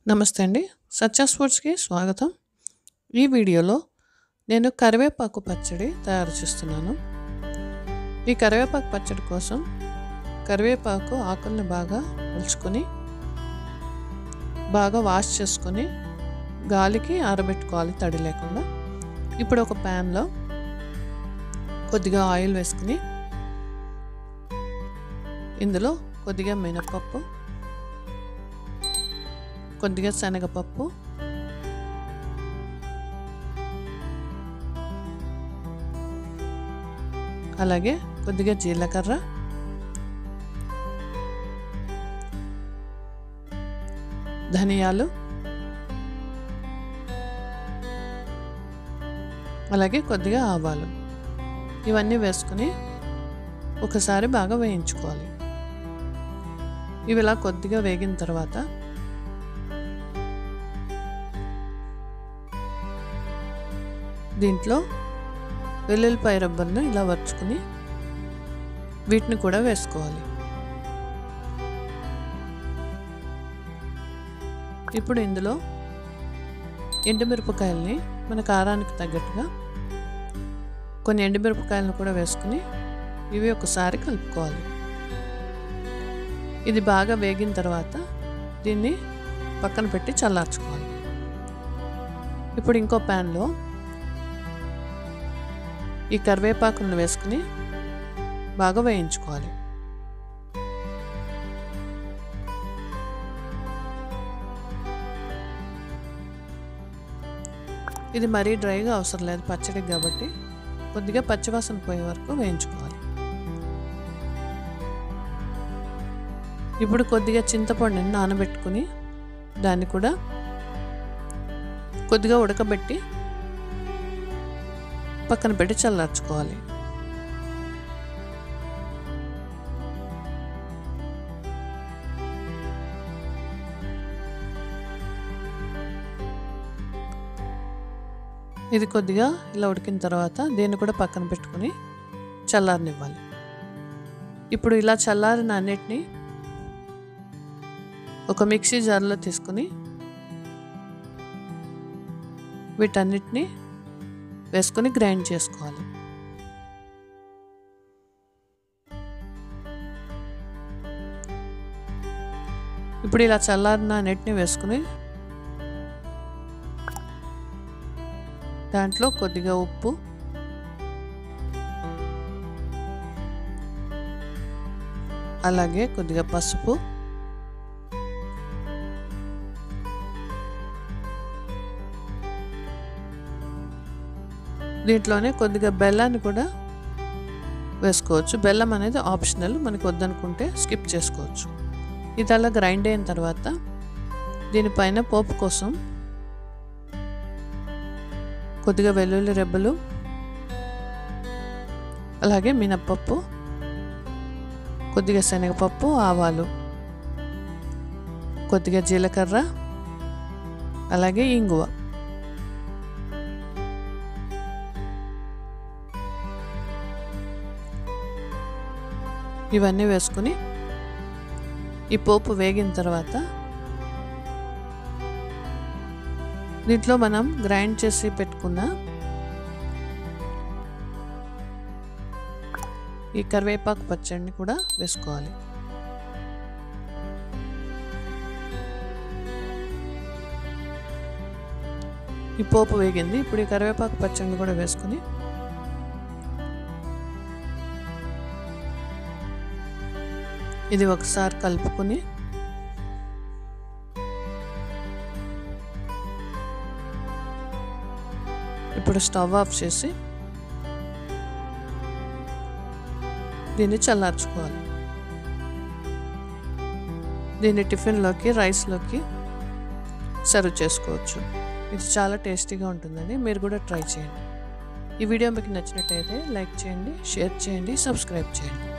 నమస్తే అండి సత్య స్పోర్ట్స్కి స్వాగతం ఈ వీడియోలో నేను కరివేపాకు పచ్చడి తయారు చేస్తున్నాను ఈ కరివేపాకు పచ్చడి కోసం కరివేపాకు ఆకుల్ని బాగా ఉల్చుకొని బాగా వాష్ చేసుకొని గాలికి ఆరబెట్టుకోవాలి తడి లేకుండా ఇప్పుడు ఒక ప్యాన్లో కొద్దిగా ఆయిల్ వేసుకుని ఇందులో కొద్దిగా మినపప్పు కొద్దిగా శనగపప్పు అలాగే కొద్దిగా జీలకర్ర ధనియాలు అలాగే కొద్దిగా ఆవాలు ఇవన్నీ వేసుకుని ఒకసారి బాగా వేయించుకోవాలి ఇవి ఇలా కొద్దిగా వేగిన తర్వాత దీంట్లో వెల్లుల్లిపాయ రబ్బర్ను ఇలా వరుచుకుని వీటిని కూడా వేసుకోవాలి ఇప్పుడు ఇందులో ఎండుమిరపకాయల్ని మన కారానికి తగ్గట్టుగా కొన్ని ఎండుమిరపకాయలను కూడా వేసుకుని ఇవి ఒకసారి కలుపుకోవాలి ఇది బాగా వేగిన తర్వాత దీన్ని పక్కన పెట్టి చల్లార్చుకోవాలి ఇప్పుడు ఇంకో ప్యాన్లో ఈ కరివేపాకులను వేసుకుని బాగా వేయించుకోవాలి ఇది మరీ డ్రైగా అవసరం లేదు పచ్చడికి కాబట్టి కొద్దిగా పచ్చివాసన పోయే వరకు వేయించుకోవాలి ఇప్పుడు కొద్దిగా చింతపండుని నానబెట్టుకుని దాన్ని కూడా కొద్దిగా ఉడకబెట్టి పక్కన పెట్టి చల్లార్చుకోవాలి ఇది కొద్దిగా ఇలా ఉడికిన తర్వాత దీన్ని కూడా పక్కన పెట్టుకుని చల్లారనివ్వాలి ఇప్పుడు ఇలా చల్లారిన అన్నిటినీ ఒక మిక్సీ జార్లో తీసుకుని వీటన్నిటిని వేసుకొని గ్రైండ్ చేసుకోవాలి ఇప్పుడు ఇలా చల్లారిన నెట్ని వేసుకుని దాంట్లో కొద్దిగా ఉప్పు అలాగే కొద్దిగా పసుపు దీంట్లోనే కొద్దిగా బెల్లాన్ని కూడా వేసుకోవచ్చు బెల్లం అనేది ఆప్షనల్ మనకి వద్దనుకుంటే స్కిప్ చేసుకోవచ్చు ఇది అలా గ్రైండ్ అయిన తర్వాత దీనిపైన పోపు కోసం కొద్దిగా వెల్లుల్లి రెబ్బలు అలాగే మినప్పప్పు కొద్దిగా శనగపప్పు ఆవాలు కొద్దిగా జీలకర్ర అలాగే ఇంగువ ఇవన్నీ వేసుకుని ఈ పోపు వేగిన తర్వాత దీంట్లో మనం గ్రైండ్ చేసి పెట్టుకున్న ఈ కరివేపాకు పచ్చడిని కూడా వేసుకోవాలి ఈ పోపు వేగింది ఇప్పుడు ఈ కరివేపాకు పచ్చడిని కూడా వేసుకుని ఇది ఒకసారి కలుపుకొని ఇప్పుడు స్టవ్ ఆఫ్ చేసి దీన్ని చల్లార్చుకోవాలి దీన్ని టిఫిన్లోకి రైస్లోకి సర్వ్ చేసుకోవచ్చు ఇది చాలా టేస్టీగా ఉంటుందండి మీరు కూడా ట్రై చేయండి ఈ వీడియో మీకు నచ్చినట్టయితే లైక్ చేయండి షేర్ చేయండి సబ్స్క్రైబ్ చేయండి